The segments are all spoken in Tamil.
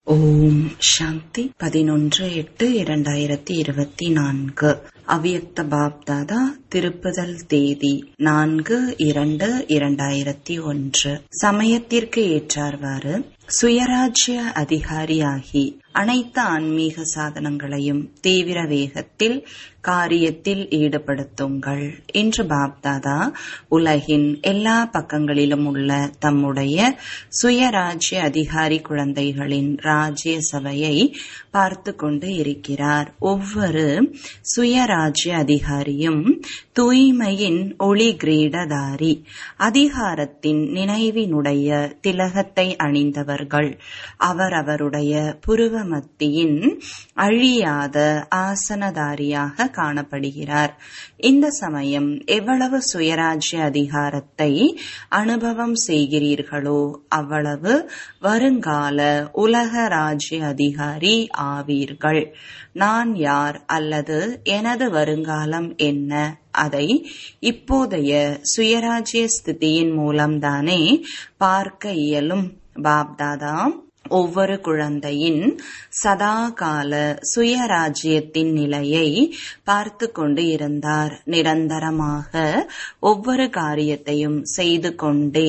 ஓம் சாந்தி பதினொன்று எட்டு இரண்டாயிரத்தி இருபத்தி நான்கு அவ்யக்த பாப்தாதா திருப்புதல் தேதி நான்கு இரண்டு இரண்டாயிரத்தி ஒன்று சமயத்திற்கு ஏற்றார்வாறு சுயராஜ்ய அதிகாரியாகி அனைத்து ஆன்மீக சாதனங்களையும் தீவிர வேகத்தில் காரியத்தில் ஈடுபடுத்துங்கள் என்று பாப்தாதா உலகின் எல்லா பக்கங்களிலும் உள்ள தம்முடைய சுயராஜ்ய அதிகாரி குழந்தைகளின் ராஜ்ய சபையை பார்த்து கொண்டு இருக்கிறார் ஒவ்வொரு சுயராஜ்ய அதிகாரியும் தூய்மையின் ஒளி கிரீடதாரி அதிகாரத்தின் நினைவினுடைய திலகத்தை அணிந்தவர்கள் அவரவருடைய புருவ மத்தியின் அழியாத ஆசனதாரியாக காணப்படுகிறார் இந்த சமயம் எவ்வளவு சுயராஜ்ய அதிகாரத்தை அனுபவம் செய்கிறீர்களோ அவ்வளவு வருங்கால உலக ராஜ்ய அதிகாரி ஆவீர்கள் நான் யார் அல்லது எனது வருங்காலம் என்ன அதை இப்போதைய சுயராஜ்ய ஸ்திதியின் மூலம்தானே பார்க்க இயலும் பாப்தாதா ஒவ்வொரு குழந்தையின் சதாகால சுயராஜ்யத்தின் நிலையை பார்த்து கொண்டு இருந்தார் நிரந்தரமாக ஒவ்வொரு காரியத்தையும் செய்து கொண்டே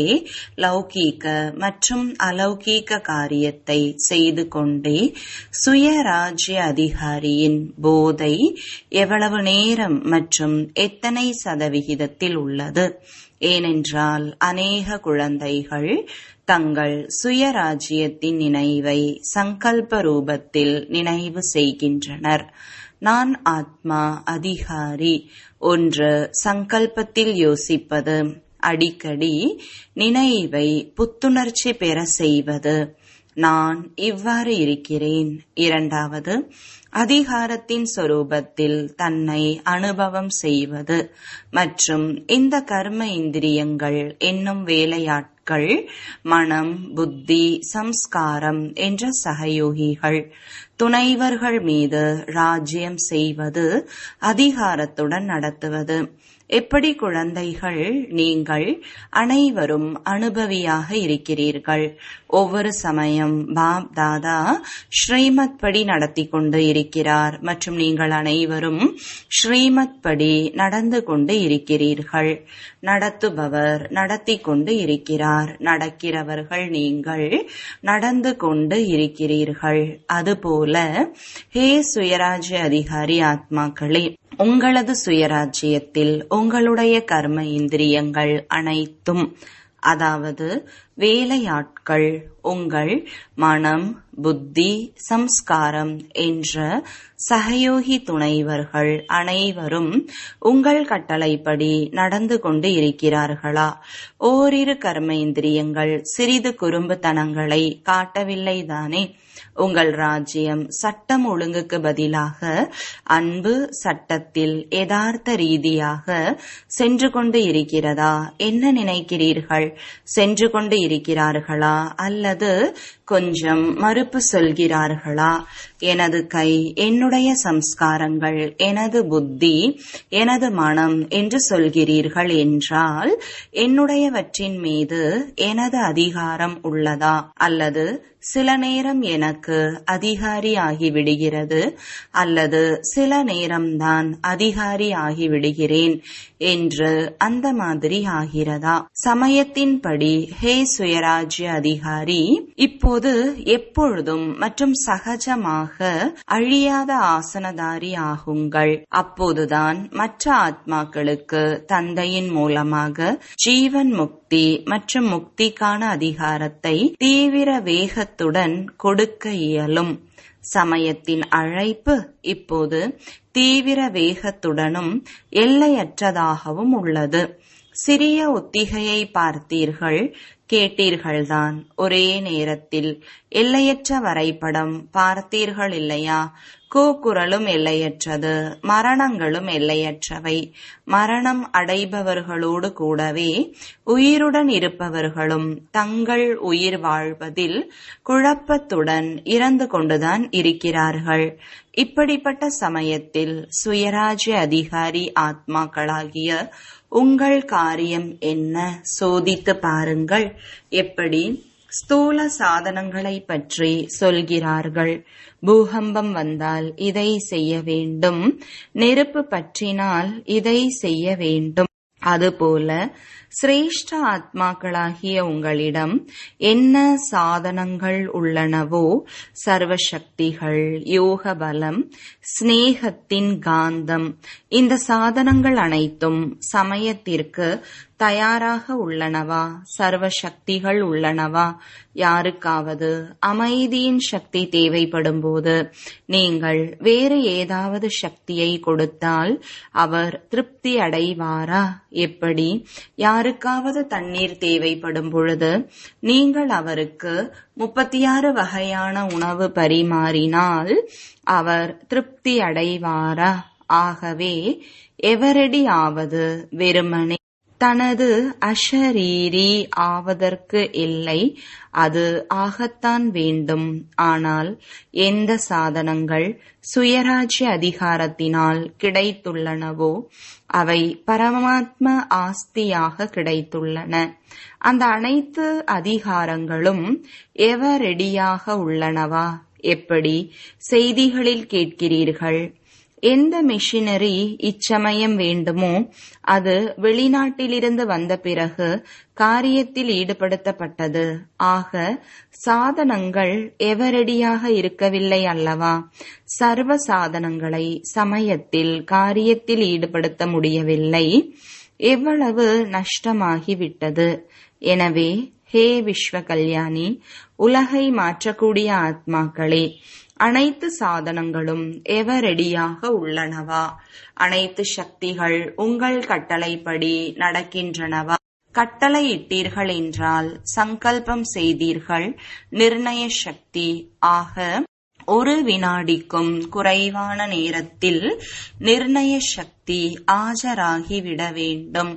லௌகீக மற்றும் அலௌகீக காரியத்தை செய்து கொண்டே சுயராஜ்ய அதிகாரியின் போதை எவ்வளவு நேரம் மற்றும் எத்தனை சதவிகிதத்தில் உள்ளது ஏனென்றால் அநேக குழந்தைகள் தங்கள் சுயராஜ்யத்தின் நினைவை சங்கல்ப ரூபத்தில் நினைவு செய்கின்றனர் நான் ஆத்மா அதிகாரி ஒன்று சங்கல்பத்தில் யோசிப்பது அடிக்கடி நினைவை புத்துணர்ச்சி பெற செய்வது நான் இவ்வாறு இருக்கிறேன் இரண்டாவது அதிகாரத்தின் சொரூபத்தில் தன்னை அனுபவம் செய்வது மற்றும் இந்த கர்ம இந்திரியங்கள் என்னும் வேலையாட்கள் மனம் புத்தி சம்ஸ்காரம் என்ற சகயோகிகள் துணைவர்கள் மீது ராஜ்யம் செய்வது அதிகாரத்துடன் நடத்துவது எப்படி குழந்தைகள் நீங்கள் அனைவரும் அனுபவியாக இருக்கிறீர்கள் ஒவ்வொரு சமயம் பாப் தாதா ஸ்ரீமத் படி நடத்தி கொண்டு இருக்கிறார் மற்றும் நீங்கள் அனைவரும் ஸ்ரீமத் படி நடந்து கொண்டு இருக்கிறீர்கள் நடத்துபவர் நடத்தி கொண்டு இருக்கிறார் நடக்கிறவர்கள் நீங்கள் நடந்து கொண்டு இருக்கிறீர்கள் அதுபோல ஹே சுயராஜ்ய அதிகாரி ஆத்மாக்களே உங்களது சுயராஜ்யத்தில் உங்களுடைய கர்ம இந்திரியங்கள் அனைத்தும் அதாவது வேலையாட்கள் உங்கள் மனம் புத்தி சம்ஸ்காரம் என்ற சகயோகி துணைவர்கள் அனைவரும் உங்கள் கட்டளைப்படி நடந்து கொண்டு இருக்கிறார்களா ஓரிரு கர்மேந்திரியங்கள் சிறிது குறும்புத்தனங்களை காட்டவில்லை தானே உங்கள் ராஜ்யம் சட்டம் ஒழுங்குக்கு பதிலாக அன்பு சட்டத்தில் யதார்த்த ரீதியாக சென்று கொண்டு இருக்கிறதா என்ன நினைக்கிறீர்கள் சென்று கொண்டு இருக்கிறார்களா அல்லது கொஞ்சம் மறுப்பு சொல்கிறார்களா எனது கை என்னுடைய சம்ஸ்காரங்கள் எனது புத்தி எனது மனம் என்று சொல்கிறீர்கள் என்றால் என்னுடையவற்றின் மீது எனது அதிகாரம் உள்ளதா அல்லது சில நேரம் எனக்கு அதிகாரி ஆகிவிடுகிறது அல்லது சில நேரம்தான் அதிகாரி ஆகிவிடுகிறேன் என்று அந்த மாதிரி ஆகிறதா சமயத்தின்படி ஹே சுயராஜ்ய அதிகாரி இப்போது எப்பொழுதும் மற்றும் சகஜமாக அழியாத ஆசனதாரி ஆகுங்கள் அப்போதுதான் மற்ற ஆத்மாக்களுக்கு தந்தையின் மூலமாக ஜீவன் முக்தி மற்றும் முக்திக்கான அதிகாரத்தை தீவிர வேகத்துடன் கொடுக்க இயலும் சமயத்தின் அழைப்பு இப்போது தீவிர வேகத்துடனும் எல்லையற்றதாகவும் உள்ளது சிறிய ஒத்திகையை பார்த்தீர்கள் கேட்டீர்கள்தான் ஒரே நேரத்தில் எல்லையற்ற வரைபடம் பார்த்தீர்கள் இல்லையா கூக்குரலும் எல்லையற்றது மரணங்களும் எல்லையற்றவை மரணம் அடைபவர்களோடு கூடவே உயிருடன் இருப்பவர்களும் தங்கள் உயிர் வாழ்வதில் குழப்பத்துடன் இறந்து கொண்டுதான் இருக்கிறார்கள் இப்படிப்பட்ட சமயத்தில் சுயராஜ்ய அதிகாரி ஆத்மாக்களாகிய உங்கள் காரியம் என்ன சோதித்து பாருங்கள் எப்படி ஸ்தூல சாதனங்களை பற்றி சொல்கிறார்கள் பூகம்பம் வந்தால் இதை செய்ய வேண்டும் நெருப்பு பற்றினால் இதை செய்ய வேண்டும் அதுபோல சிரேஷ்ட ஆத்மாக்களாகிய உங்களிடம் என்ன சாதனங்கள் உள்ளனவோ சர்வசக்திகள் யோக பலம் ஸ்னேகத்தின் காந்தம் இந்த சாதனங்கள் அனைத்தும் சமயத்திற்கு தயாராக உள்ளனவா சர்வ சக்திகள் உள்ளனவா யாருக்காவது அமைதியின் சக்தி தேவைப்படும் போது நீங்கள் வேறு ஏதாவது சக்தியை கொடுத்தால் அவர் திருப்தி அடைவாரா எப்படி யாருக்காவது தண்ணீர் தேவைப்படும் பொழுது நீங்கள் அவருக்கு முப்பத்தி ஆறு வகையான உணவு பரிமாறினால் அவர் திருப்தி அடைவாரா ஆகவே எவரடி ஆவது வெறுமனே தனது அஷரீரி ஆவதற்கு இல்லை அது ஆகத்தான் வேண்டும் ஆனால் எந்த சாதனங்கள் சுயராஜ்ய அதிகாரத்தினால் கிடைத்துள்ளனவோ அவை பரமாத்ம ஆஸ்தியாக கிடைத்துள்ளன அந்த அனைத்து அதிகாரங்களும் எவரெடியாக உள்ளனவா எப்படி செய்திகளில் கேட்கிறீர்கள் எந்த மிஷினரி இச்சமயம் வேண்டுமோ அது வெளிநாட்டிலிருந்து வந்த பிறகு காரியத்தில் ஈடுபடுத்தப்பட்டது ஆக சாதனங்கள் எவரடியாக இருக்கவில்லை அல்லவா சர்வ சாதனங்களை சமயத்தில் காரியத்தில் ஈடுபடுத்த முடியவில்லை எவ்வளவு நஷ்டமாகிவிட்டது எனவே ஹே விஸ்வ கல்யாணி உலகை மாற்றக்கூடிய ஆத்மாக்களே அனைத்து சாதனங்களும் எவரெடியாக உள்ளனவா அனைத்து சக்திகள் உங்கள் கட்டளைப்படி நடக்கின்றனவா கட்டளை இட்டீர்கள் என்றால் சங்கல்பம் செய்தீர்கள் நிர்ணய சக்தி ஆக ஒரு வினாடிக்கும் குறைவான நேரத்தில் நிர்ணய சக்தி ஆஜராகிவிட வேண்டும்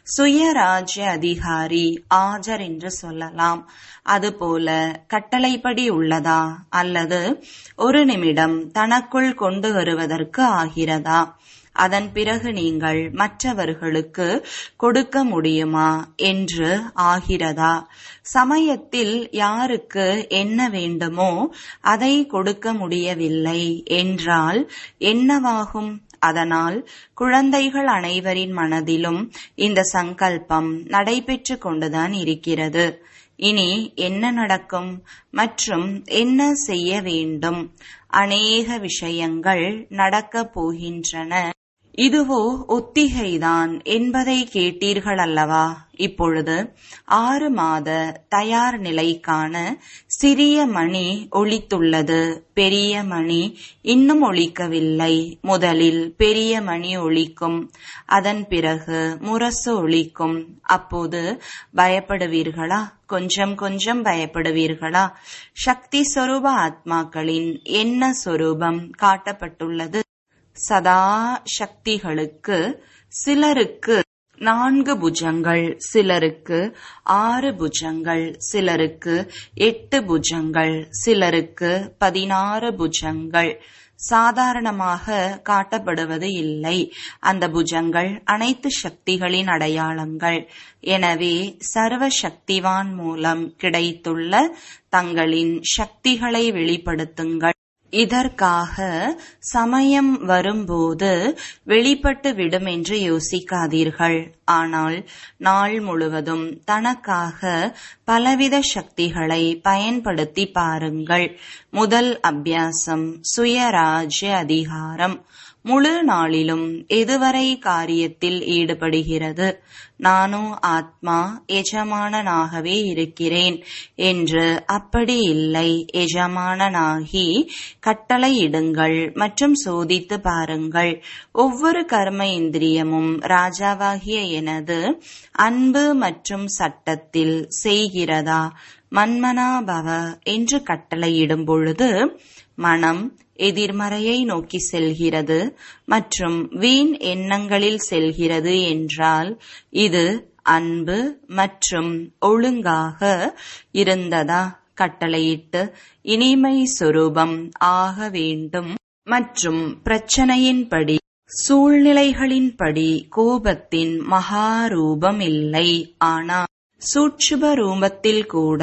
சுயராஜ்ய அதிகாரி ஆஜர் என்று சொல்லலாம் அதுபோல கட்டளைப்படி உள்ளதா அல்லது ஒரு நிமிடம் தனக்குள் கொண்டு வருவதற்கு ஆகிறதா அதன் பிறகு நீங்கள் மற்றவர்களுக்கு கொடுக்க முடியுமா என்று ஆகிறதா சமயத்தில் யாருக்கு என்ன வேண்டுமோ அதை கொடுக்க முடியவில்லை என்றால் என்னவாகும் அதனால் குழந்தைகள் அனைவரின் மனதிலும் இந்த சங்கல்பம் நடைபெற்று கொண்டுதான் இருக்கிறது இனி என்ன நடக்கும் மற்றும் என்ன செய்ய வேண்டும் அநேக விஷயங்கள் நடக்கப் போகின்றன இதுவோ ஒத்திகைதான் என்பதை கேட்டீர்கள் அல்லவா இப்பொழுது ஆறு மாத தயார் நிலைக்கான சிறிய மணி ஒலித்துள்ளது பெரிய மணி இன்னும் ஒலிக்கவில்லை முதலில் பெரிய மணி ஒலிக்கும் அதன் பிறகு முரசு ஒலிக்கும் அப்போது பயப்படுவீர்களா கொஞ்சம் கொஞ்சம் பயப்படுவீர்களா சக்தி சொரூப ஆத்மாக்களின் என்ன சொரூபம் காட்டப்பட்டுள்ளது சதா சக்திகளுக்கு சிலருக்கு நான்கு புஜங்கள் சிலருக்கு ஆறு புஜங்கள் சிலருக்கு எட்டு புஜங்கள் சிலருக்கு பதினாறு புஜங்கள் சாதாரணமாக காட்டப்படுவது இல்லை அந்த புஜங்கள் அனைத்து சக்திகளின் அடையாளங்கள் எனவே சர்வ சக்திவான் மூலம் கிடைத்துள்ள தங்களின் சக்திகளை வெளிப்படுத்துங்கள் இதற்காக சமயம் வரும்போது வெளிப்பட்டு விடும் என்று யோசிக்காதீர்கள் ஆனால் நாள் முழுவதும் தனக்காக பலவித சக்திகளை பயன்படுத்தி பாருங்கள் முதல் அபியாசம் சுயராஜ்ய அதிகாரம் முழு நாளிலும் எதுவரை காரியத்தில் ஈடுபடுகிறது நானும் ஆத்மா எஜமானனாகவே இருக்கிறேன் என்று அப்படி இல்லை எஜமானனாகி கட்டளையிடுங்கள் மற்றும் சோதித்து பாருங்கள் ஒவ்வொரு கர்ம இந்திரியமும் ராஜாவாகிய எனது அன்பு மற்றும் சட்டத்தில் செய்கிறதா மன்மனா பவ என்று கட்டளையிடும் பொழுது மனம் எதிர்மறையை நோக்கி செல்கிறது மற்றும் வீண் எண்ணங்களில் செல்கிறது என்றால் இது அன்பு மற்றும் ஒழுங்காக இருந்ததா கட்டளையிட்டு இனிமை சொரூபம் ஆக வேண்டும் மற்றும் பிரச்சனையின்படி சூழ்நிலைகளின்படி கோபத்தின் மகாரூபம் இல்லை ஆனால் சூட்சுப ரூபத்தில் கூட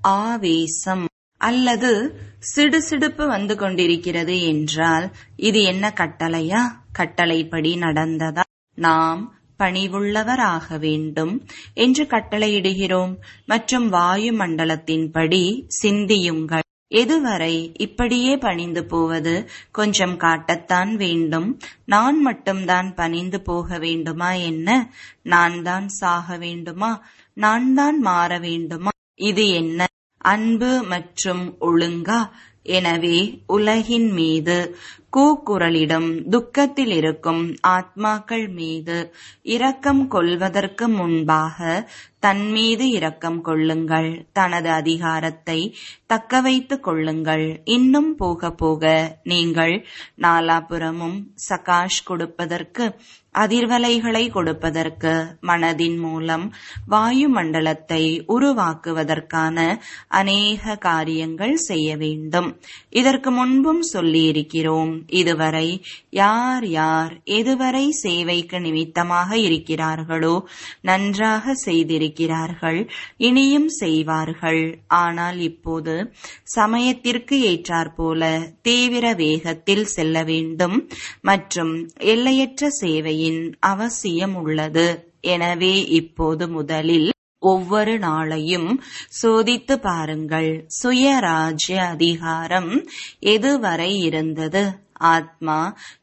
ஆவேசம் அல்லது சிடுசிடுப்பு வந்து கொண்டிருக்கிறது என்றால் இது என்ன கட்டளையா கட்டளைப்படி நடந்ததா நாம் பணிவுள்ளவராக வேண்டும் என்று கட்டளையிடுகிறோம் மற்றும் வாயு மண்டலத்தின்படி சிந்தியுங்கள் எதுவரை இப்படியே பணிந்து போவது கொஞ்சம் காட்டத்தான் வேண்டும் நான் மட்டும்தான் பணிந்து போக வேண்டுமா என்ன நான் தான் சாக வேண்டுமா நான் தான் மாற வேண்டுமா இது என்ன அன்பு மற்றும் ஒழுங்கா எனவே உலகின் மீது கூக்குரலிடம் துக்கத்தில் இருக்கும் ஆத்மாக்கள் மீது இரக்கம் கொள்வதற்கு முன்பாக தன் மீது இரக்கம் கொள்ளுங்கள் தனது அதிகாரத்தை தக்க வைத்துக் கொள்ளுங்கள் இன்னும் போக போக நீங்கள் நாலாபுறமும் சகாஷ் கொடுப்பதற்கு அதிர்வலைகளை கொடுப்பதற்கு மனதின் மூலம் வாயு மண்டலத்தை உருவாக்குவதற்கான அநேக காரியங்கள் செய்ய வேண்டும் இதற்கு முன்பும் சொல்லியிருக்கிறோம் இதுவரை யார் யார் எதுவரை சேவைக்கு நிமித்தமாக இருக்கிறார்களோ நன்றாக செய்திருக்கிறார்கள் இனியும் செய்வார்கள் ஆனால் இப்போது சமயத்திற்கு ஏற்றாற்போல தீவிர வேகத்தில் செல்ல வேண்டும் மற்றும் எல்லையற்ற சேவையின் அவசியம் உள்ளது எனவே இப்போது முதலில் ஒவ்வொரு நாளையும் சோதித்து பாருங்கள் சுயராஜ்ய அதிகாரம் எதுவரை இருந்தது ஆத்மா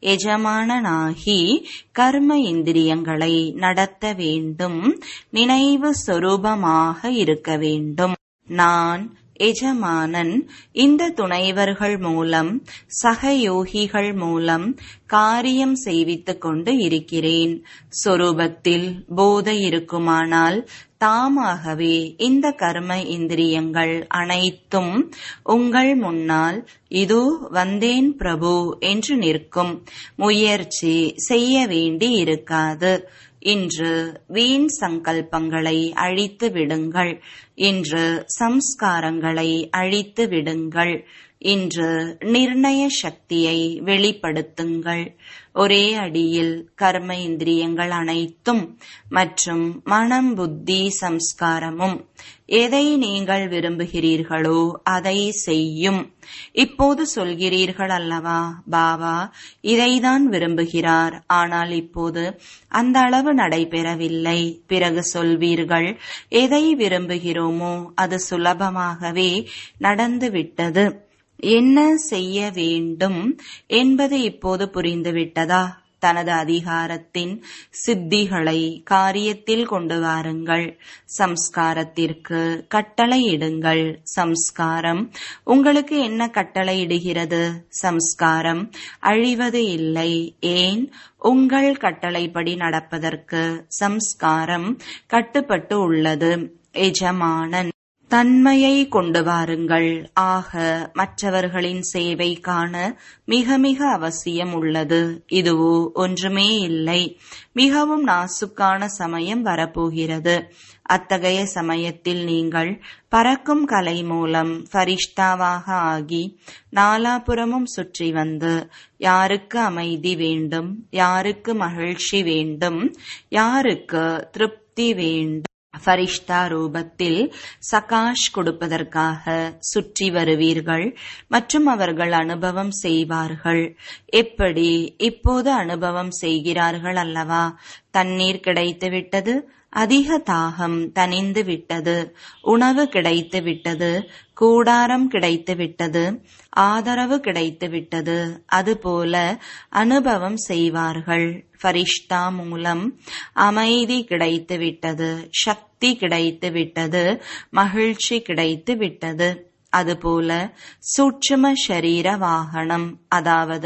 எஜமானனாகி கர்ம இந்திரியங்களை நடத்த வேண்டும் நினைவு சொரூபமாக இருக்க வேண்டும் நான் எஜமானன் இந்த துணைவர்கள் மூலம் சகயோகிகள் மூலம் காரியம் செய்வித்துக் கொண்டு இருக்கிறேன் சொரூபத்தில் போதை இருக்குமானால் தாமாகவே இந்த கர்ம இந்திரியங்கள் அனைத்தும் உங்கள் முன்னால் இதோ வந்தேன் பிரபு என்று நிற்கும் முயற்சி செய்ய வேண்டி இருக்காது இன்று வீண் சங்கல்பங்களை அழித்து விடுங்கள் இன்று சம்ஸ்காரங்களை அழித்து விடுங்கள் இன்று நிர்ணய சக்தியை வெளிப்படுத்துங்கள் ஒரே அடியில் கர்ம இந்திரியங்கள் அனைத்தும் மற்றும் மனம் புத்தி சம்ஸ்காரமும் எதை நீங்கள் விரும்புகிறீர்களோ அதை செய்யும் இப்போது சொல்கிறீர்கள் அல்லவா பாபா இதைதான் விரும்புகிறார் ஆனால் இப்போது அந்த அளவு நடைபெறவில்லை பிறகு சொல்வீர்கள் எதை விரும்புகிறோமோ அது சுலபமாகவே நடந்துவிட்டது என்ன செய்ய வேண்டும் என்பது இப்போது புரிந்துவிட்டதா தனது அதிகாரத்தின் சித்திகளை காரியத்தில் கொண்டு வாருங்கள் சம்ஸ்காரத்திற்கு கட்டளையிடுங்கள் சம்ஸ்காரம் உங்களுக்கு என்ன கட்டளையிடுகிறது சம்ஸ்காரம் அழிவது இல்லை ஏன் உங்கள் கட்டளைப்படி நடப்பதற்கு சம்ஸ்காரம் கட்டுப்பட்டு உள்ளது எஜமானன் தன்மையை கொண்டு வாருங்கள் ஆக மற்றவர்களின் சேவை காண மிக மிக அவசியம் உள்ளது இதுவோ ஒன்றுமே இல்லை மிகவும் நாசுக்கான சமயம் வரப்போகிறது அத்தகைய சமயத்தில் நீங்கள் பறக்கும் கலை மூலம் ஃபரிஷ்தாவாக ஆகி நாலாபுறமும் சுற்றி வந்து யாருக்கு அமைதி வேண்டும் யாருக்கு மகிழ்ச்சி வேண்டும் யாருக்கு திருப்தி வேண்டும் ஃபரிஷ்தா ரூபத்தில் சகாஷ் கொடுப்பதற்காக சுற்றி வருவீர்கள் மற்றும் அவர்கள் அனுபவம் செய்வார்கள் எப்படி இப்போது அனுபவம் செய்கிறார்கள் அல்லவா தண்ணீர் கிடைத்து விட்டது அதிக தாகம் தனிந்து விட்டது உணவு கிடைத்து விட்டது கூடாரம் கிடைத்து விட்டது ஆதரவு கிடைத்து விட்டது அதுபோல அனுபவம் செய்வார்கள் ஃபரிஷ்தா மூலம் அமைதி கிடைத்து விட்டது சக்தி கிடைத்து விட்டது மகிழ்ச்சி கிடைத்து விட்டது அதுபோல சூட்சும ஷரீர வாகனம் அதாவது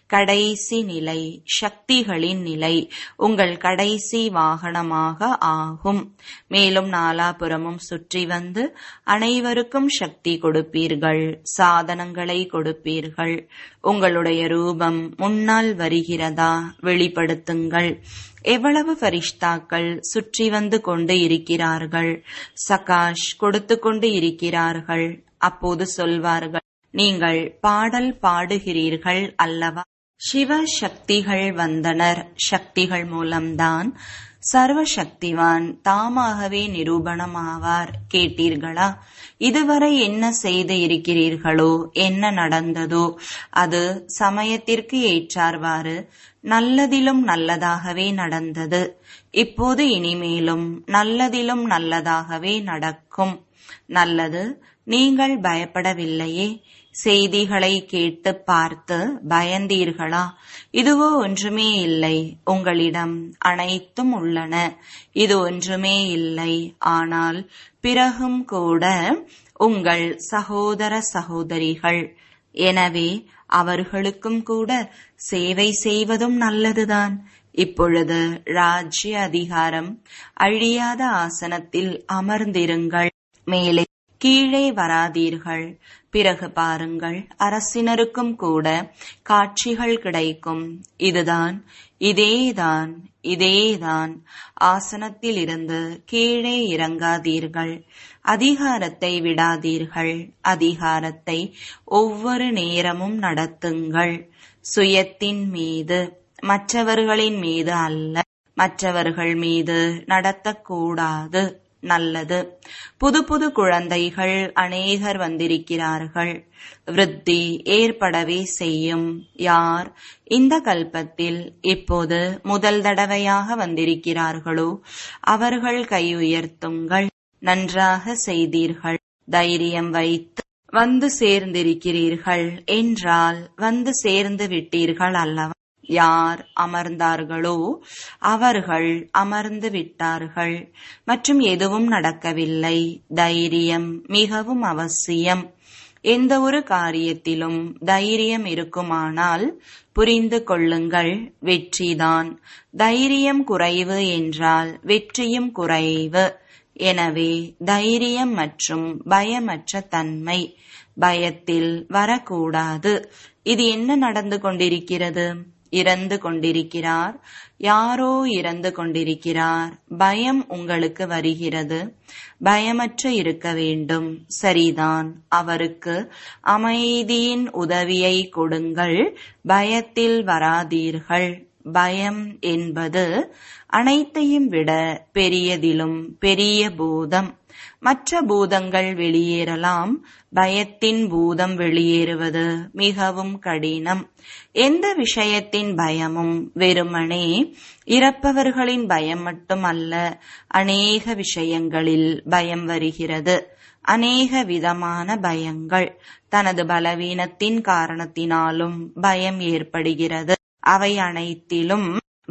கடைசி நிலை சக்திகளின் நிலை உங்கள் கடைசி வாகனமாக ஆகும் மேலும் நாலாபுறமும் சுற்றி வந்து அனைவருக்கும் சக்தி கொடுப்பீர்கள் சாதனங்களை கொடுப்பீர்கள் உங்களுடைய ரூபம் முன்னால் வருகிறதா வெளிப்படுத்துங்கள் எவ்வளவு பரிஷ்தாக்கள் சுற்றி வந்து கொண்டு இருக்கிறார்கள் சகாஷ் கொடுத்து கொண்டு இருக்கிறார்கள் அப்போது சொல்வார்கள் நீங்கள் பாடல் பாடுகிறீர்கள் அல்லவா சிவ சக்திகள் வந்தனர் சக்திகள் மூலம்தான் சர்வ சக்திவான் தாமாகவே நிரூபணமாவார் கேட்டீர்களா இதுவரை என்ன செய்து இருக்கிறீர்களோ என்ன நடந்ததோ அது சமயத்திற்கு ஏற்றார்வாறு நல்லதிலும் நல்லதாகவே நடந்தது இப்போது இனிமேலும் நல்லதிலும் நல்லதாகவே நடக்கும் நல்லது நீங்கள் பயப்படவில்லையே செய்திகளை கேட்டு பார்த்து பயந்தீர்களா இதுவோ ஒன்றுமே இல்லை உங்களிடம் அனைத்தும் உள்ளன இது ஒன்றுமே இல்லை ஆனால் பிறகும் கூட உங்கள் சகோதர சகோதரிகள் எனவே அவர்களுக்கும் கூட சேவை செய்வதும் நல்லதுதான் இப்பொழுது ராஜ்ய அதிகாரம் அழியாத ஆசனத்தில் அமர்ந்திருங்கள் மேலே கீழே வராதீர்கள் பிறகு பாருங்கள் அரசினருக்கும் கூட காட்சிகள் கிடைக்கும் இதுதான் இதேதான் இதேதான் ஆசனத்தில் இருந்து கீழே இறங்காதீர்கள் அதிகாரத்தை விடாதீர்கள் அதிகாரத்தை ஒவ்வொரு நேரமும் நடத்துங்கள் சுயத்தின் மீது மற்றவர்களின் மீது அல்ல மற்றவர்கள் மீது நடத்தக்கூடாது நல்லது புது புது குழந்தைகள் அநேகர் வந்திருக்கிறார்கள் விருத்தி ஏற்படவே செய்யும் யார் இந்த கல்பத்தில் இப்போது முதல் தடவையாக வந்திருக்கிறார்களோ அவர்கள் கை உயர்த்துங்கள் நன்றாக செய்தீர்கள் தைரியம் வைத்து வந்து சேர்ந்திருக்கிறீர்கள் என்றால் வந்து சேர்ந்து விட்டீர்கள் அல்லவா யார் அமர்ந்தார்களோ அவர்கள் அமர்ந்து விட்டார்கள் மற்றும் எதுவும் நடக்கவில்லை தைரியம் மிகவும் அவசியம் எந்த ஒரு காரியத்திலும் தைரியம் இருக்குமானால் புரிந்து கொள்ளுங்கள் வெற்றிதான் தைரியம் குறைவு என்றால் வெற்றியும் குறைவு எனவே தைரியம் மற்றும் பயமற்ற தன்மை பயத்தில் வரக்கூடாது இது என்ன நடந்து கொண்டிருக்கிறது இறந்து கொண்டிருக்கிறார் யாரோ இறந்து கொண்டிருக்கிறார் பயம் உங்களுக்கு வருகிறது பயமற்று இருக்க வேண்டும் சரிதான் அவருக்கு அமைதியின் உதவியை கொடுங்கள் பயத்தில் வராதீர்கள் பயம் என்பது அனைத்தையும் விட பெரியதிலும் பெரிய பூதம் மற்ற பூதங்கள் வெளியேறலாம் பயத்தின் பூதம் வெளியேறுவது மிகவும் கடினம் எந்த விஷயத்தின் பயமும் வெறுமனே இறப்பவர்களின் பயம் மட்டுமல்ல அநேக விஷயங்களில் பயம் வருகிறது அநேக விதமான பயங்கள் தனது பலவீனத்தின் காரணத்தினாலும் பயம் ஏற்படுகிறது அவை அனைத்திலும்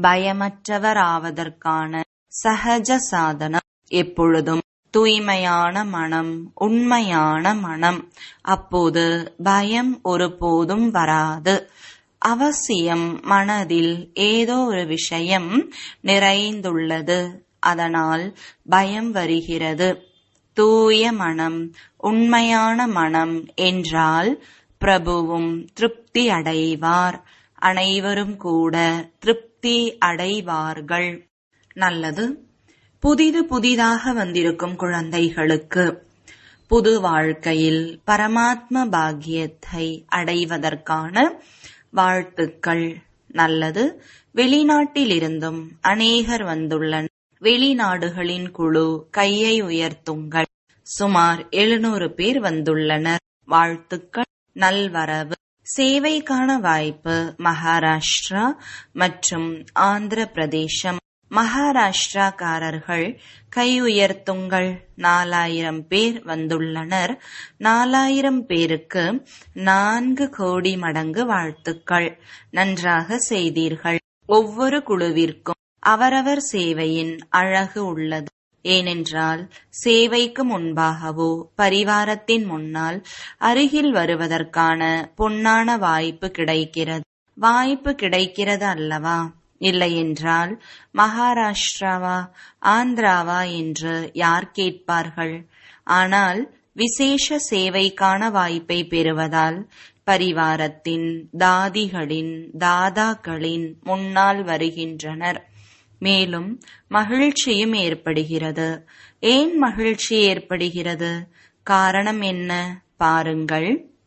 பயமற்றவராவதற்கான சகஜ சாதனம் எப்பொழுதும் தூய்மையான மனம் உண்மையான மனம் அப்போது பயம் ஒருபோதும் வராது அவசியம் மனதில் ஏதோ ஒரு விஷயம் நிறைந்துள்ளது அதனால் பயம் வருகிறது தூய மனம் உண்மையான மனம் என்றால் பிரபுவும் திருப்தி அடைவார் அனைவரும் கூட திருப்தி அடைவார்கள் நல்லது புதிது புதிதாக வந்திருக்கும் குழந்தைகளுக்கு புது வாழ்க்கையில் பரமாத்ம பாக்கியத்தை அடைவதற்கான வாழ்த்துக்கள் நல்லது வெளிநாட்டிலிருந்தும் அநேகர் வந்துள்ளனர் வெளிநாடுகளின் குழு கையை உயர்த்துங்கள் சுமார் எழுநூறு பேர் வந்துள்ளனர் வாழ்த்துக்கள் நல்வரவு சேவைக்கான வாய்ப்பு மகாராஷ்டிரா மற்றும் ஆந்திர பிரதேசம் மகாராஷ்டிராக்காரர்கள் கை உயர்த்துங்கள் நாலாயிரம் பேர் வந்துள்ளனர் நாலாயிரம் பேருக்கு நான்கு கோடி மடங்கு வாழ்த்துக்கள் நன்றாக செய்தீர்கள் ஒவ்வொரு குழுவிற்கும் அவரவர் சேவையின் அழகு உள்ளது ஏனென்றால் சேவைக்கு முன்பாகவோ பரிவாரத்தின் முன்னால் அருகில் வருவதற்கான பொன்னான வாய்ப்பு கிடைக்கிறது வாய்ப்பு கிடைக்கிறது அல்லவா இல்லையென்றால் மகாராஷ்டிராவா ஆந்திராவா என்று யார் கேட்பார்கள் ஆனால் விசேஷ சேவைக்கான வாய்ப்பை பெறுவதால் பரிவாரத்தின் தாதிகளின் தாதாக்களின் முன்னால் வருகின்றனர் மேலும் மகிழ்ச்சியும் ஏற்படுகிறது ஏன் மகிழ்ச்சி ஏற்படுகிறது காரணம் என்ன பாருங்கள்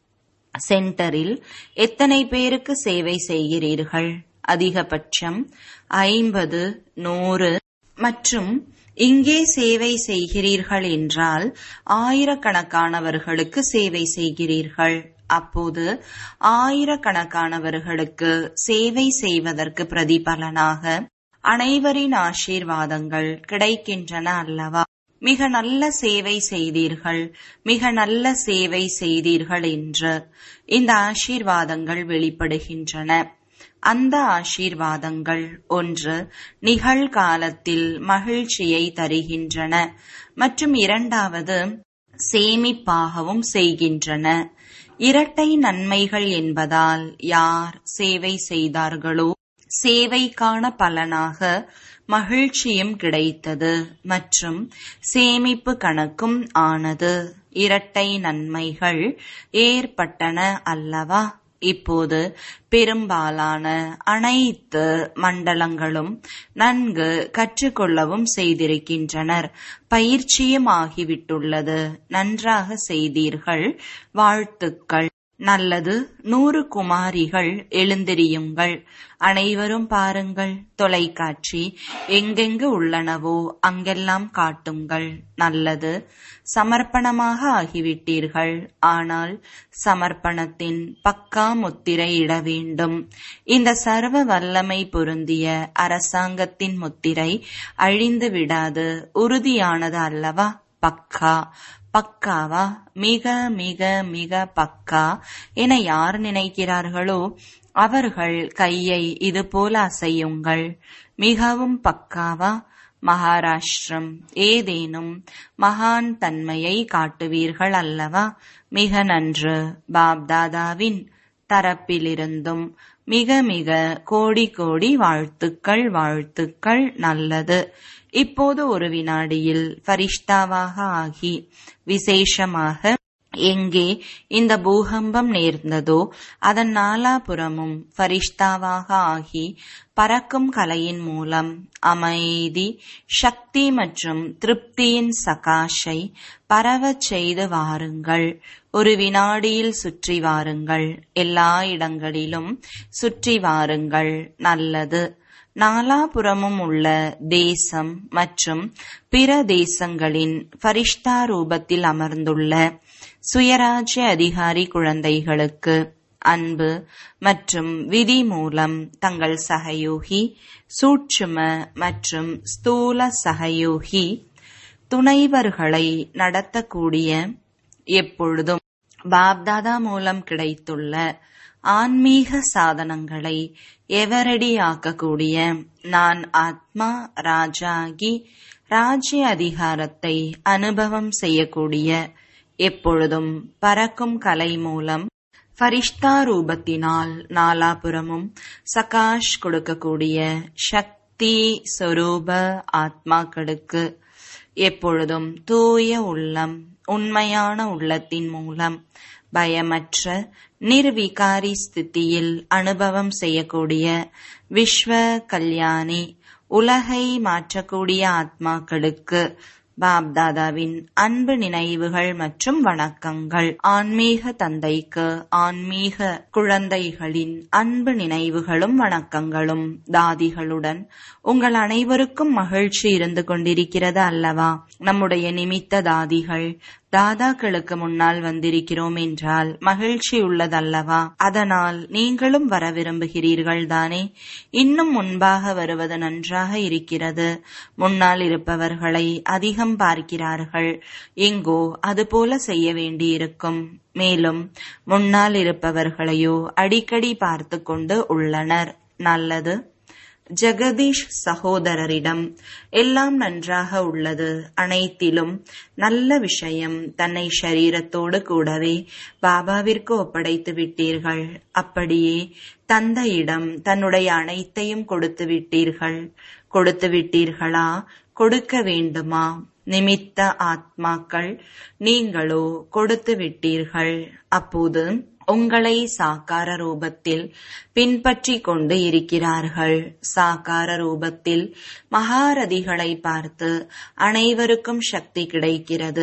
சென்டரில் எத்தனை பேருக்கு சேவை செய்கிறீர்கள் அதிகபட்சம் ஐம்பது நூறு மற்றும் இங்கே சேவை செய்கிறீர்கள் என்றால் ஆயிரக்கணக்கானவர்களுக்கு சேவை செய்கிறீர்கள் அப்போது ஆயிரக்கணக்கானவர்களுக்கு சேவை செய்வதற்கு பிரதிபலனாக அனைவரின் ஆசீர்வாதங்கள் கிடைக்கின்றன அல்லவா மிக நல்ல சேவை செய்தீர்கள் மிக நல்ல சேவை செய்தீர்கள் என்று இந்த ஆசீர்வாதங்கள் வெளிப்படுகின்றன அந்த ஆசீர்வாதங்கள் ஒன்று நிகழ்காலத்தில் மகிழ்ச்சியை தருகின்றன மற்றும் இரண்டாவது சேமிப்பாகவும் செய்கின்றன இரட்டை நன்மைகள் என்பதால் யார் சேவை செய்தார்களோ சேவைக்கான பலனாக மகிழ்ச்சியும் கிடைத்தது மற்றும் சேமிப்பு கணக்கும் ஆனது இரட்டை நன்மைகள் ஏற்பட்டன அல்லவா இப்போது பெரும்பாலான அனைத்து மண்டலங்களும் நன்கு கற்றுக்கொள்ளவும் செய்திருக்கின்றனர் பயிற்சியும் ஆகிவிட்டுள்ளது நன்றாக செய்தீர்கள் வாழ்த்துக்கள் நல்லது நூறு குமாரிகள் எழுந்திரியுங்கள் அனைவரும் பாருங்கள் தொலைக்காட்சி எங்கெங்கு உள்ளனவோ அங்கெல்லாம் காட்டுங்கள் நல்லது சமர்ப்பணமாக ஆகிவிட்டீர்கள் ஆனால் சமர்ப்பணத்தின் பக்கா முத்திரை இட வேண்டும் இந்த சர்வ வல்லமை பொருந்திய அரசாங்கத்தின் முத்திரை அழிந்து விடாது உறுதியானது அல்லவா பக்கா பக்காவா மிக மிக மிக பக்கா என யார் நினைக்கிறார்களோ அவர்கள் கையை இது போல அசையுங்கள் மிகவும் பக்காவா மகாராஷ்டிரம் ஏதேனும் மகான் தன்மையை காட்டுவீர்கள் அல்லவா மிக நன்று பாப்தாதாவின் தரப்பிலிருந்தும் மிக மிக கோடி கோடி வாழ்த்துக்கள் வாழ்த்துக்கள் நல்லது இப்போது ஒரு வினாடியில் ஃபரிஷ்தாவாக ஆகி விசேஷமாக எங்கே இந்த பூகம்பம் நேர்ந்ததோ அதன் நாலாபுறமும் ஃபரிஷ்தாவாக ஆகி பறக்கும் கலையின் மூலம் அமைதி சக்தி மற்றும் திருப்தியின் சகாஷை பரவச் செய்து வாருங்கள் ஒரு வினாடியில் சுற்றி வாருங்கள் எல்லா இடங்களிலும் சுற்றி வாருங்கள் நல்லது நாலாபுறமும் உள்ள தேசம் மற்றும் பிற தேசங்களின் ஃபரிஷ்தா ரூபத்தில் அமர்ந்துள்ள சுயராஜ்ய அதிகாரி குழந்தைகளுக்கு அன்பு மற்றும் விதி மூலம் தங்கள் சகயோகி சூட்சும மற்றும் ஸ்தூல சகயோகி துணைவர்களை நடத்தக்கூடிய எப்பொழுதும் பாப்தாதா மூலம் கிடைத்துள்ள ஆன்மீக சாதனங்களை எவரடியாக்கக்கூடிய நான் ஆத்மா ராஜாகி ராஜ்ய அதிகாரத்தை அனுபவம் செய்யக்கூடிய எப்பொழுதும் பறக்கும் கலை மூலம் ஃபரிஷ்தா ரூபத்தினால் நாலாபுறமும் சகாஷ் கொடுக்கக்கூடிய சக்தி சொரூப ஆத்மாக்களுக்கு எப்பொழுதும் தூய உள்ளம் உண்மையான உள்ளத்தின் மூலம் பயமற்ற நிர்விகாரி ஸ்திதியில் அனுபவம் செய்யக்கூடிய விஸ்வ கல்யாணி உலகை மாற்றக்கூடிய ஆத்மாக்களுக்கு பாப்தாதாவின் அன்பு நினைவுகள் மற்றும் வணக்கங்கள் ஆன்மீக தந்தைக்கு ஆன்மீக குழந்தைகளின் அன்பு நினைவுகளும் வணக்கங்களும் தாதிகளுடன் உங்கள் அனைவருக்கும் மகிழ்ச்சி இருந்து கொண்டிருக்கிறது அல்லவா நம்முடைய நிமித்த தாதிகள் தாதாக்களுக்கு முன்னால் வந்திருக்கிறோம் என்றால் மகிழ்ச்சி உள்ளதல்லவா அதனால் நீங்களும் வர விரும்புகிறீர்கள் தானே இன்னும் முன்பாக வருவது நன்றாக இருக்கிறது முன்னால் இருப்பவர்களை அதிகம் பார்க்கிறார்கள் எங்கோ அதுபோல செய்ய வேண்டியிருக்கும் மேலும் முன்னால் இருப்பவர்களையோ அடிக்கடி பார்த்து கொண்டு உள்ளனர் நல்லது ஜெகதீஷ் சகோதரரிடம் எல்லாம் நன்றாக உள்ளது அனைத்திலும் நல்ல விஷயம் தன்னை ஷரீரத்தோடு கூடவே பாபாவிற்கு ஒப்படைத்து விட்டீர்கள் அப்படியே தந்தையிடம் தன்னுடைய அனைத்தையும் கொடுத்து விட்டீர்கள் கொடுத்து விட்டீர்களா கொடுக்க வேண்டுமா நிமித்த ஆத்மாக்கள் நீங்களோ கொடுத்து விட்டீர்கள் அப்போது உங்களை சாக்கார ரூபத்தில் பின்பற்றி கொண்டு இருக்கிறார்கள் சாக்கார ரூபத்தில் மகாரதிகளை பார்த்து அனைவருக்கும் சக்தி கிடைக்கிறது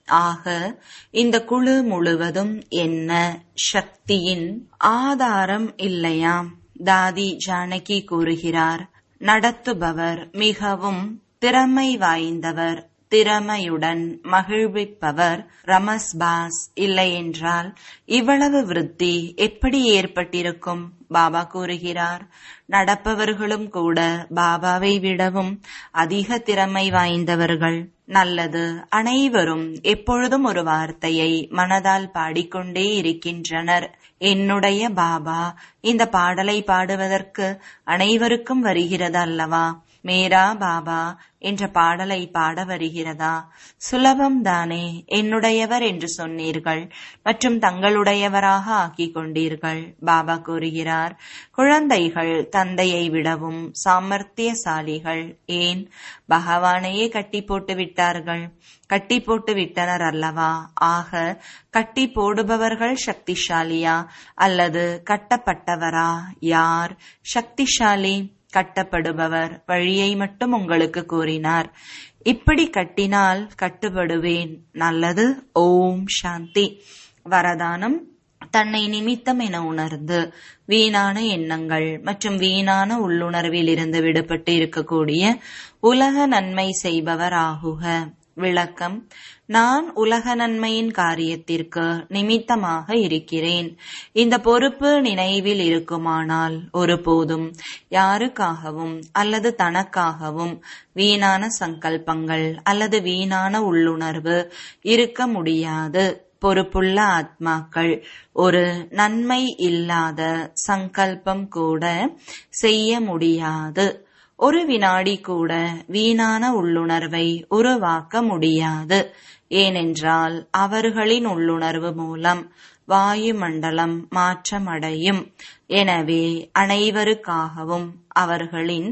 ஆக இந்த குழு முழுவதும் என்ன சக்தியின் ஆதாரம் இல்லையாம் தாதி ஜானகி கூறுகிறார் நடத்துபவர் மிகவும் திறமை வாய்ந்தவர் திறமையுடன் மகிழ்விப்பவர் ரமஸ்பாஸ் இல்லையென்றால் இவ்வளவு விருத்தி எப்படி ஏற்பட்டிருக்கும் பாபா கூறுகிறார் நடப்பவர்களும் கூட பாபாவை விடவும் அதிக திறமை வாய்ந்தவர்கள் நல்லது அனைவரும் எப்பொழுதும் ஒரு வார்த்தையை மனதால் பாடிக்கொண்டே இருக்கின்றனர் என்னுடைய பாபா இந்த பாடலை பாடுவதற்கு அனைவருக்கும் வருகிறது அல்லவா மேரா பாபா என்ற பாடலை பாட வருகிறதா சுலபம் தானே என்னுடையவர் என்று சொன்னீர்கள் மற்றும் தங்களுடையவராக ஆக்கிக் கொண்டீர்கள் பாபா கூறுகிறார் குழந்தைகள் தந்தையை விடவும் சாமர்த்தியசாலிகள் ஏன் பகவானையே கட்டி போட்டு விட்டார்கள் கட்டி போட்டு விட்டனர் அல்லவா ஆக கட்டி போடுபவர்கள் சக்திசாலியா அல்லது கட்டப்பட்டவரா யார் சக்திசாலி கட்டப்படுபவர் வழியை மட்டும் உங்களுக்கு கூறினார் இப்படி கட்டினால் கட்டுப்படுவேன் நல்லது ஓம் சாந்தி வரதானம் தன்னை நிமித்தம் என உணர்ந்து வீணான எண்ணங்கள் மற்றும் வீணான உள்ளுணர்வில் இருந்து விடுபட்டு இருக்கக்கூடிய உலக நன்மை செய்பவர் ஆகுக விளக்கம் நான் உலக நன்மையின் காரியத்திற்கு நிமித்தமாக இருக்கிறேன் இந்த பொறுப்பு நினைவில் இருக்குமானால் ஒருபோதும் யாருக்காகவும் அல்லது தனக்காகவும் வீணான சங்கல்பங்கள் அல்லது வீணான உள்ளுணர்வு இருக்க முடியாது பொறுப்புள்ள ஆத்மாக்கள் ஒரு நன்மை இல்லாத சங்கல்பம் கூட செய்ய முடியாது ஒரு வினாடி கூட வீணான உள்ளுணர்வை உருவாக்க முடியாது ஏனென்றால் அவர்களின் உள்ளுணர்வு மூலம் வாயுமண்டலம் மாற்றமடையும் எனவே அனைவருக்காகவும் அவர்களின்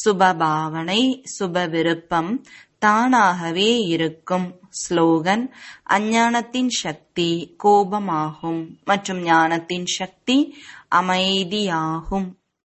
சுபபாவனை சுப விருப்பம் தானாகவே இருக்கும் ஸ்லோகன் அஞ்ஞானத்தின் சக்தி கோபமாகும் மற்றும் ஞானத்தின் சக்தி அமைதியாகும்